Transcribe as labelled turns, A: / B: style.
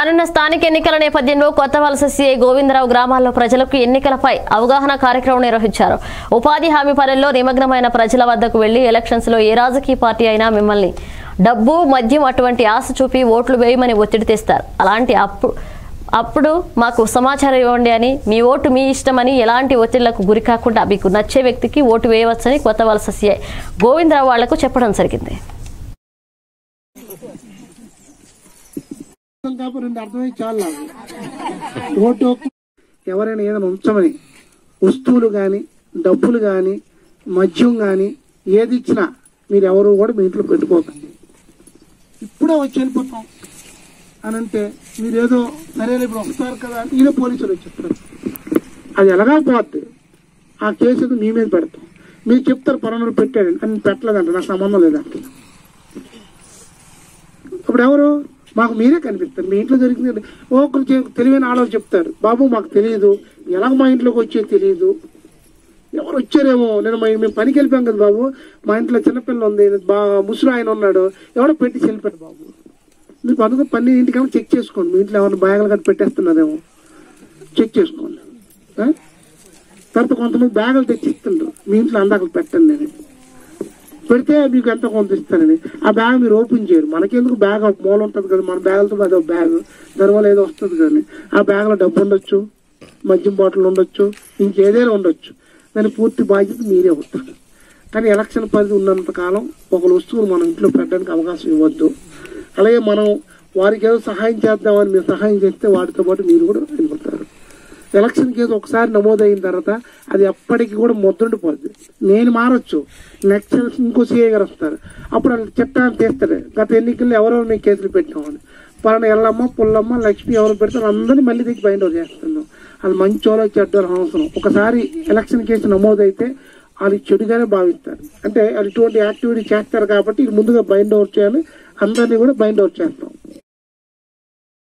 A: రానున్న స్థానిక ఎన్నికల నేపథ్యంలో కొత్త వలస సీఐ గోవిందరావు గ్రామాల్లో ప్రజలకు ఎన్నికలపై అవగాహన కార్యక్రమం నిర్వహించారు ఉపాధి హామీ పనుల్లో నిమగ్నమైన ప్రజల వద్దకు వెళ్లి ఎలక్షన్స్ లో ఏ రాజకీయ పార్టీ అయినా మిమ్మల్ని డబ్బు మద్యం అటువంటి ఆశ చూపి ఓట్లు వేయమని ఒత్తిడి తెస్తారు అలాంటి అప్పుడు అప్పుడు మాకు సమాచారం ఇవ్వండి అని మీ ఓటు మీ ఇష్టమని ఎలాంటి ఒత్తిళ్లకు గురి కాకుండా మీకు నచ్చే వ్యక్తికి ఓటు వేయవచ్చని కొత్త వలస సీఐ గోవిందరావు వాళ్లకు చెప్పడం జరిగింది
B: అర్థం కాకపోతే రెండు అర్థమై చాలు నాకు ఓటు హక్కు ఎవరైనా ఏదైనా ఉంచమని వస్తువులు కానీ డబ్బులు కానీ మద్యం కానీ ఏది ఇచ్చినా మీరు ఎవరు కూడా మీ ఇంట్లో పెట్టుకోకండి ఇప్పుడే వచ్చి వెళ్ళిపోతాం అని అంటే మీరు ఏదో సరే ఇప్పుడు వస్తారు కదా అని ఈయన పోలీసులు వచ్చి చెప్తారు అది ఎలాగా పోద్ది ఆ కేసు ఏదో మీ మీద పెడతాం మీరు చెప్తారు పనులు పెట్టాడు అని పెట్టలేదంట నాకు సంబంధం లేదంట ఇప్పుడు ఎవరు మాకు మీరే కనిపిస్తారు మీ ఇంట్లో దొరికింది ఓ ఒకరు చె- తెలివైన ఆడవాళ్ళు చెప్తారు బాబు మాకు తెలియదు ఎలా మా ఇంట్లోకి వచ్చే తెలియదు ఎవరు వచ్చారేమో నేను మా- మేము పనికి వెళ్ళిపోయాం కదా బాబు మా ఇంట్లో చిన్నపిల్ల ఉంది బా ముసలు ఆయన ఉన్నాడు ఎవడో పెట్టి వెళ్ళిపోయాడు బాబు మీరు పనుకు పని ఇంటికేమో చెక్ చేసుకోండి మీ ఇంట్లో ఏమైనా బ్యాగులు కట్టి పెట్టేస్తున్నారేమో చెక్ చేసుకోండి ఆ? తర్వాత కొంతమంది బ్యాగులు తెచ్చిస్తుండ్రు మీ ఇంట్లో అందాక పెట్టండి నేను పెడితే మీకు ఎంత కొంత ఇస్తానని ఆ బ్యాగ్ మీరు ఓపెన్ చేయరు మనకెందుకు బ్యాగ్ ఒక మూల ఉంటుంది కదా మన బ్యాగులతో అదో బ్యాగ్ దానివల్ల ఏదో వస్తుంది కానీ ఆ బ్యాగ్లో డబ్బు ఉండొచ్చు మద్యం బాటిల్ ఉండొచ్చు ఇంకేదైనా ఉండొచ్చు దాని పూర్తి బాధ్యత మీరే అవుతారు కానీ ఎలక్షన్ పరిధి ఉన్నంత కాలం ఒక వస్తువును మనం ఇంట్లో పెట్టడానికి అవకాశం ఇవ్వద్దు అలాగే మనం వారికి ఏదో సహాయం చేద్దామని మీరు సహాయం చేస్తే వాటితో పాటు మీరు కూడా వెళ్ళిపోతారు ఎలక్షన్ కేసు ఒకసారి నమోదైన తర్వాత అది ఎప్పటికీ కూడా ముద్దుండిపోద్ది నేను మారొచ్చు నెక్స్ట్ ఎలక్షన్ ఇంకో సీఏ గారు వస్తారు అప్పుడు వాళ్ళు చట్టాన్ని తీస్తారు గత ఎన్నికల్లో ఎవరెవరు మేము కేసులు పెట్టామని పలానా ఎల్లమ్మ పుల్లమ్మ లక్ష్మి ఎవరు పెడతారు అందరినీ మళ్ళీ తెచ్చి బైండ్ అవుట్ చేస్తున్నాం అది మంచోలో చెడ్డోలో అవసరం ఒకసారి ఎలక్షన్ కేసు నమోదైతే అది చెడుగానే భావిస్తారు అంటే అది ఇటువంటి యాక్టివిటీ చేస్తారు కాబట్టి ఇది ముందుగా బైండ్ అవుట్ చేయాలి అందరినీ కూడా బైండ్ అవుట్ చేస్తాం